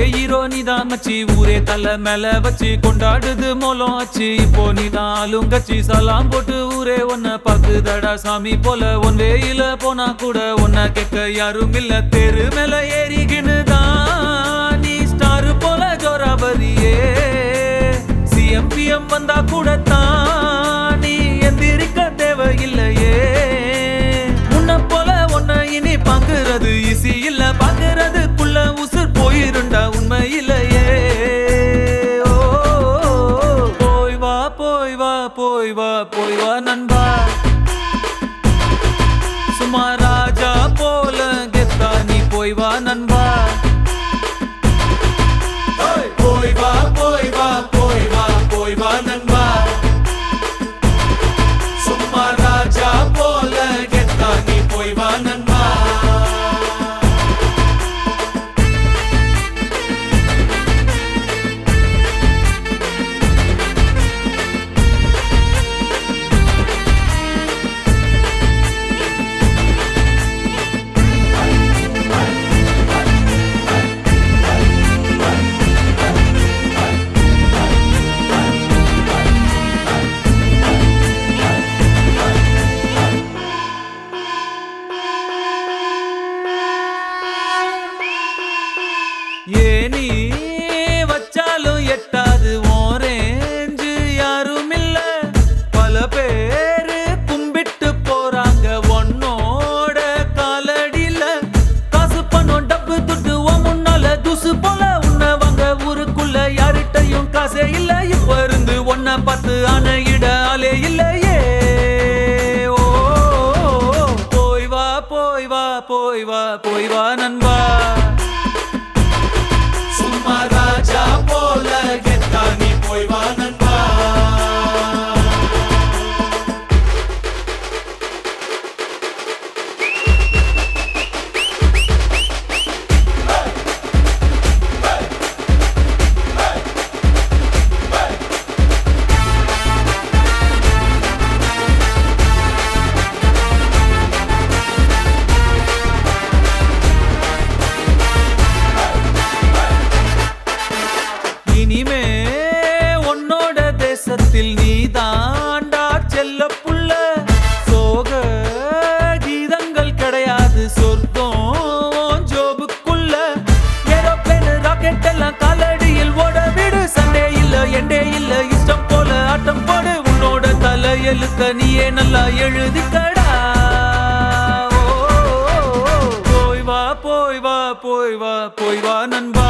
hero நீதான் மச்சி ஊரே தலை மேல வச்சு கொண்டாடுது மோலம் ஆச்சு இப்போ நீதான் ஆளுங்கச்சி சலாம் போட்டு ஊரே உன்னை பாக்குதடா சாமி போல ஒன் வேயில போனா கூட உன்னை கேட்க யாரும் இல்ல தெரு மேல ஏறிக்கின்னு தான் நீ ஸ்டார் போல ஜோராபரியே சிஎம்பிஎம் வந்தா கூட தான் நீ எந்திரிக்க தேவையில்லையே உன்னை போல உன்னை இனி பாக்குறது ஈஸி இல்ல பாக்குறதுக்குள்ள உசுர் போயிருண்டா உண்மையிலேயே ஓ, போய் வா போய் வா போய் வா போய் வா நண்பா சும்மா ராஜா போல கெத்தா நீ போய் வா நண்பா போய் வா போய் வா போய் வா போய் வா நண்பா சும்மா ராஜா போல கெத்தா நீ போய் வா நண்பா ஏனி வச்சாலும் எட்டாது ஓரேஞ்சு யாரும் இல்ல பல பேரு கும்பிட்டு போறாங்க ஒன்னோட காலடியில காசு பணம் டப்பு துட்டு உன் முன்னால துசு போல உன்னை வாங்க ஊருக்குள்ள யார்கிட்டயும் காசே இல்ல இப்ப இருந்து ஒன்ன பார்த்து அணையிட ஆளே இல்லையே ஓ போய் வா போய் வா போய் வா போய் வா நண்பா சும்மா ராஜா போல கெத்தா நீ போய் வா நண்பா இனிமே உன்னோட தேசத்தில் நீ தாண்டா செல்ல புள்ள சோக கீதங்கள் கிடையாது சொர்க்கம் உன் ஜோபுக்குள்ள ஏரோப்ளேன் ராக்கெட் எல்லாம் காலடியில் ஓட விடு சண்டே இல்ல எண்டே இல்ல இஷ்டம் போல ஆட்டம் போடு உன்னோட தலை எழுத்த நீயே நல்லா எழுதிக்கடா ஓ, போய் வா போய் வா போய் வா போய் வா நண்பா